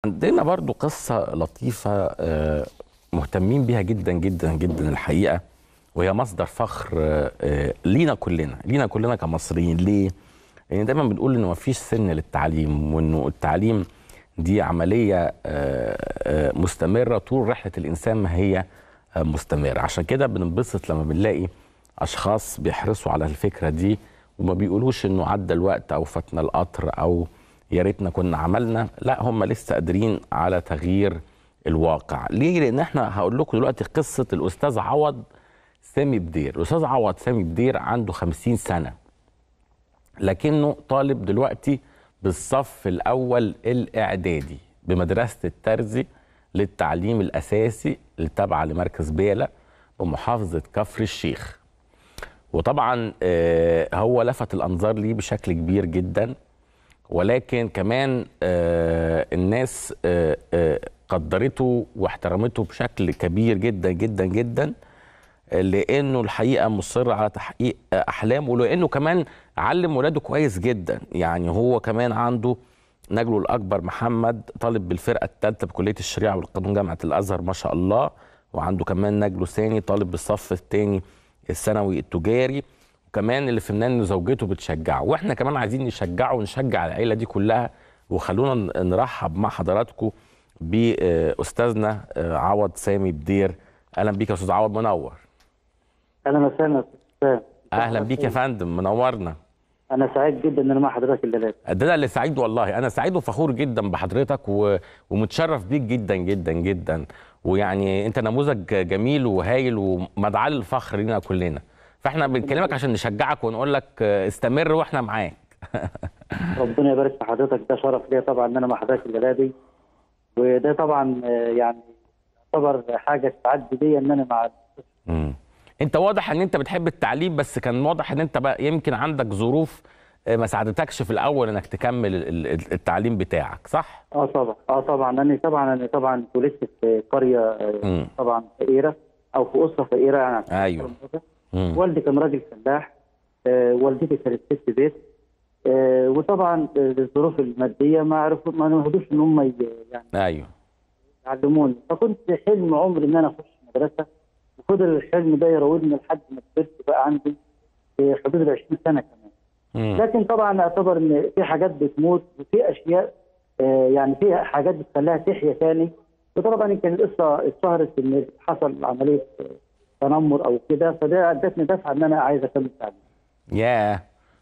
عندنا برضو قصة لطيفة آه، مهتمين بيها جدا جدا جدا الحقيقة وهي مصدر فخر آه، آه، لينا كلنا لينا كلنا كمصريين ليه؟ لأن دايما بنقول إنه مفيش سن للتعليم وإنه التعليم دي عملية آه، آه، مستمرة طول رحلة الإنسان ما هي آه، مستمرة عشان كده بننبسط لما بنلاقي أشخاص بيحرصوا على الفكرة دي وما بيقولوش إنه عدى الوقت أو فاتنا القطر أو يا ريتنا كنا عملنا لا هم لسه قادرين على تغيير الواقع ليه لان احنا هقول لكم دلوقتي قصه الاستاذ عوض سامي بدير الاستاذ عوض سامي بدير عنده 50 سنه لكنه طالب دلوقتي بالصف الاول الاعدادي بمدرسه الترزي للتعليم الاساسي التابعه لمركز بيلا بمحافظه كفر الشيخ وطبعا آه، هو لفت الانظار ليه بشكل كبير جدا ولكن كمان آه، الناس آه، آه، قدرته واحترمته بشكل كبير جدا جدا جدا آه، لانه الحقيقه مصر على تحقيق آه، احلامه ولانه كمان علم ولاده كويس جدا يعني هو كمان عنده نجله الاكبر محمد طالب بالفرقه الثالثه بكليه الشريعه والقانون جامعه الازهر ما شاء الله وعنده كمان نجله ثاني طالب بالصف الثاني الثانوي التجاري وكمان اللي فهمناه ان زوجته بتشجعه واحنا كمان عايزين نشجعه ونشجع العيله دي كلها وخلونا ن- نرحب مع حضراتكم باستاذنا آه، عوض سامي بدير اهلا بيك يا استاذ عوض منور اهلا وسهلا يا أستاذ حسام. اهلا بيك يا فندم منورنا انا سعيد جدا ان انا مع حضرتك الليله ده أنا اللي سعيد والله انا سعيد وفخور جدا بحضرتك و... ومتشرف بيك جدا جدا جدا ويعني انت نموذج جميل وهايل ومدعاه للفخر لينا كلنا فاحنا بنكلمك عشان نشجعك ونقول لك آه، استمر واحنا معاك ربنا يبارك في حضرتك ده شرف ليا طبعا ان انا مع حضرتك الليله دي وده طبعا آه، يعني يعتبر حاجه تعدي بيا ان انا مع مم. انت واضح ان انت بتحب التعليم بس كان واضح ان انت بقى يمكن عندك ظروف آه، ما ساعدتكش في الاول انك تكمل ال- ال- التعليم بتاعك صح اه طبعا اه طبعا انا طبعا انا طبعا اتولدت في قريه آه، مم. طبعا فقيره او في اسره فقيره يعني ايوه مم. والدي كان راجل فلاح آه، والدتي كانت ست بيت آه، وطبعا آه، الظروف الماديه ما عرفوا ما نهدوش ان هم ي- يعني ايوه علموني فكنت حلم عمري ان انا اخش مدرسه وفضل الحلم ده يراودني لحد ما كبرت بقى عندي في حدود ال 20 سنه كمان مم. لكن طبعا اعتبر ان في حاجات بتموت وفي اشياء آه، يعني في حاجات بتخليها تحيا تاني وطبعا يمكن القصه اتشهرت ان حصل عمليه آه، تنمر او كده فده ادتني دفعه ان انا عايز اكمل تعليم ياه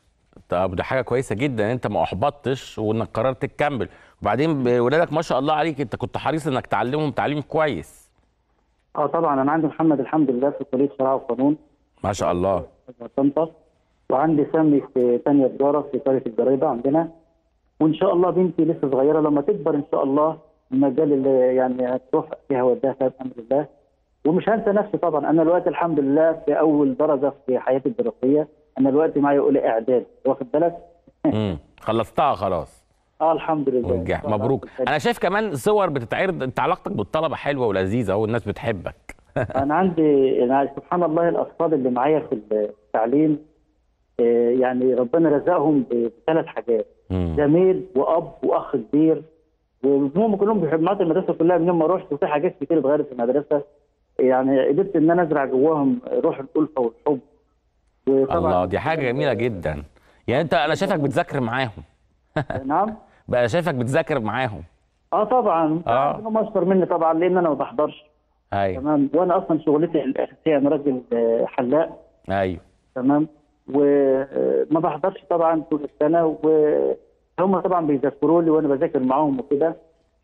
طب ده حاجه كويسه جدا ان انت ما احبطتش وانك قررت تكمل وبعدين ولادك ما شاء الله عليك انت كنت حريص انك تعلمهم تعليم كويس اه طبعا انا عندي محمد الحمد لله في كليه شرع وقانون ما شاء الله طنطا وعندي سامي في ثانيه تجاره في قريه الجريده عندنا وان شاء الله بنتي لسه صغيره لما تكبر ان شاء الله المجال اللي يعني هتروح فيها وداها فيها بامر الله ومش هنسى نفسي طبعا انا دلوقتي الحمد لله في اول درجه في حياتي الدراسيه انا دلوقتي معايا اولى اعداد واخد بالك؟ امم خلصتها خلاص اه الحمد لله ونجح مبروك انا شايف كمان صور بتتعرض انت علاقتك بالطلبه حلوه ولذيذه والناس بتحبك انا عندي أنا سبحان الله الاطفال اللي معايا في التعليم آه، يعني ربنا رزقهم بثلاث حاجات مم. زميل واب واخ كبير وهم كلهم بيحبوا معايا المدرسه كلها من يوم ما رحت وفي حاجات كتير اتغيرت في المدرسه يعني قدرت ان انا ازرع جواهم روح الالفه والحب الله دي حاجه جميله جدا يعني انت انا شايفك بتذاكر معاهم نعم بقى أنا شايفك بتذاكر معاهم اه طبعا آه. هم اشطر مني طبعا لان انا ما بحضرش ايوه تمام وانا اصلا شغلتي الاساسيه انا راجل آه، حلاق ايوه تمام وما بحضرش طبعا طول السنه وهم طبعا بيذكروا لي وانا بذاكر معاهم وكده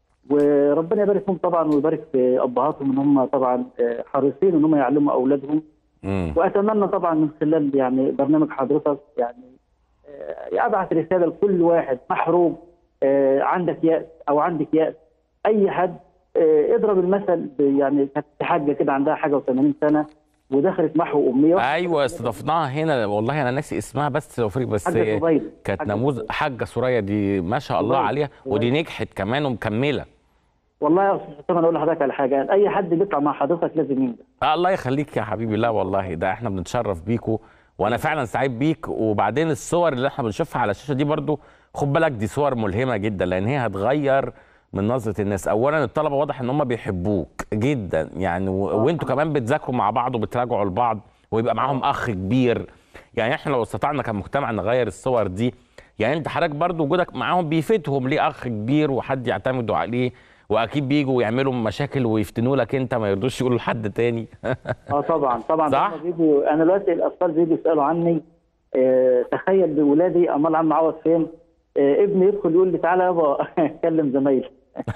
وربنا يبارك فيهم طبعا ويبارك في ابهاتهم ان هم طبعا آه، حريصين ان هم يعلموا اولادهم امم واتمنى طبعا من خلال يعني برنامج حضرتك يعني آه، ابعث رساله لكل واحد محروم آه، عندك ياس او عندك ياس اي حد آه، اضرب المثل ب- يعني كانت في حاجه كده عندها حاجه و80 سنه ودخلت محو اميه ايوه استضفناها هنا والله انا ناسي اسمها بس لو فريق بس حاجه صبيب كانت حاجة نموذج صبيب. حاجه سوريا دي ما شاء الله صغير. عليها ودي نجحت كمان ومكمله والله يا استاذ حسام انا اقول لحضرتك على حاجه اي حد بيطلع مع حضرتك لازم ينجح آه الله يخليك يا حبيبي لا والله ده احنا بنتشرف بيكوا وانا فعلا سعيد بيك وبعدين الصور اللي احنا بنشوفها على الشاشه دي برضو خد بالك دي صور ملهمه جدا لان هي هتغير من نظره الناس اولا الطلبه واضح ان هم بيحبوك جدا يعني و... وانتوا كمان بتذاكروا مع بعض وبتراجعوا لبعض ويبقى معاهم اخ كبير يعني احنا لو استطعنا كمجتمع نغير الصور دي يعني انت حضرتك برضو وجودك معاهم بيفيدهم ليه اخ كبير وحد يعتمدوا عليه واكيد بيجوا يعملوا مشاكل ويفتنوا لك انت ما يرضوش يقولوا لحد تاني اه طبعا طبعا صح؟ هما بيجوا انا دلوقتي الاطفال بيجوا يسالوا عني آه تخيل بولادي امال عم عوض فين؟ آه ابني يدخل يقول لي تعالى يابا كلم زمايلي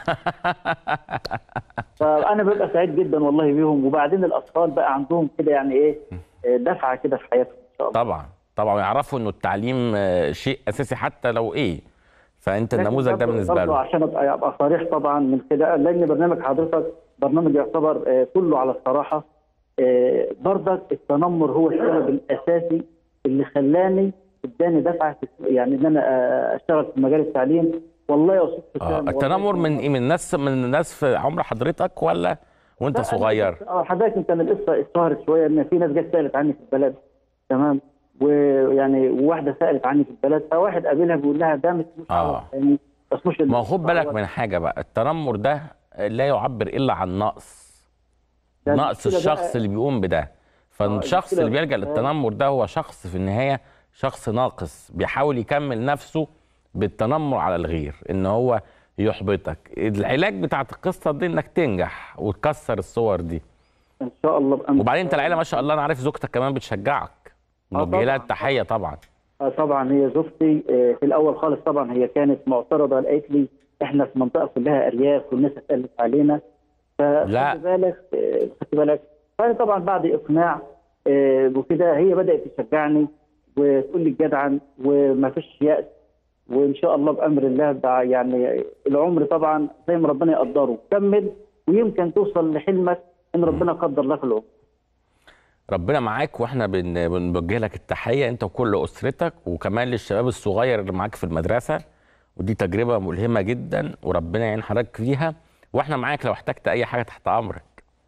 فانا ببقى سعيد جدا والله بيهم وبعدين الاطفال بقى عندهم كده يعني ايه آه، دفعه كده في حياتهم ان شاء الله طبعا طبعا يعرفوا انه التعليم آه، شيء اساسي حتى لو ايه فانت لكن النموذج ده برضه- بالنسبه برضه له عشان ابقى ابقى صريح طبعا من كده لان برنامج حضرتك برنامج يعتبر آه، كله على الصراحه آه، برضك التنمر هو السبب الاساسي اللي خلاني اداني دفعه في- يعني ان انا آه، اشتغل في مجال التعليم والله يا استاذ آه حسام، والله التنمر من ايه من الناس من الناس في عمر حضرتك ولا وانت لا، صغير أنا- اه حضرتك انت من القصه اشتهرت شويه ان في ناس جت سالت عني في البلد تمام ويعني وواحده سالت عني في البلد فواحد قابلها بيقول لها ده مش مش آه. عوض يعني بس مش ما هو خد بالك من حاجه بقى التنمر ده لا يعبر الا عن نقص ده نقص المشكلة الشخص بقى- اللي بيقوم بده فالشخص المشكلة- اللي بيلجا آه. للتنمر ده هو شخص في النهايه شخص ناقص بيحاول يكمل نفسه بالتنمر على الغير ان هو يحبطك العلاج بتاعت القصه دي انك تنجح وتكسر الصور دي ان شاء الله بأمر وبعدين انت العيله ما شاء الله انا عارف زوجتك كمان بتشجعك آه نوجه لها طبعاً. التحيه طبعا آه طبعا هي زوجتي آه، في الاول خالص طبعا هي كانت معترضه قالت لي احنا في منطقه كلها ارياف والناس اتقلت علينا لا. فخد بالك آه، خدت بالك فانا طبعا بعد اقناع آه، وكده هي بدات تشجعني وتقول لي جدعا وما فيش يأس وان شاء الله بامر الله ده يعني العمر طبعا زي ما ربنا يقدره كمل ويمكن توصل لحلمك ان ربنا قدر لك العمر ربنا معاك واحنا بن- بنوجه لك التحيه انت وكل اسرتك وكمان للشباب الصغير اللي معاك في المدرسه ودي تجربه ملهمه جدا وربنا يعين حضرتك فيها واحنا معاك لو احتجت اي حاجه تحت امرك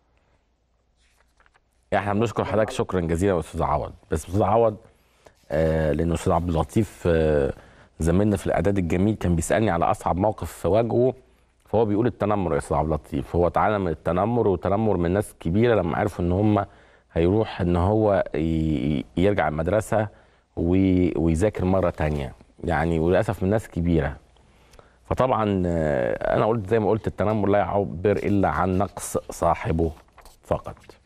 احنا بنشكر حضرتك شكرا جزيلا يا استاذ عوض بس استاذ عوض آه لان استاذ عبد اللطيف آه زميلنا في الاعداد الجميل كان بيسالني على اصعب موقف في واجهه فهو بيقول التنمر يا استاذ عبد اللطيف هو اتعلم من التنمر وتنمر من ناس كبيره لما عرفوا ان هم هيروح ان هو ي- يرجع المدرسه وي- ويذاكر مره تانية يعني وللاسف من ناس كبيره فطبعا آه، انا قلت زي ما قلت التنمر لا يعبر الا عن نقص صاحبه فقط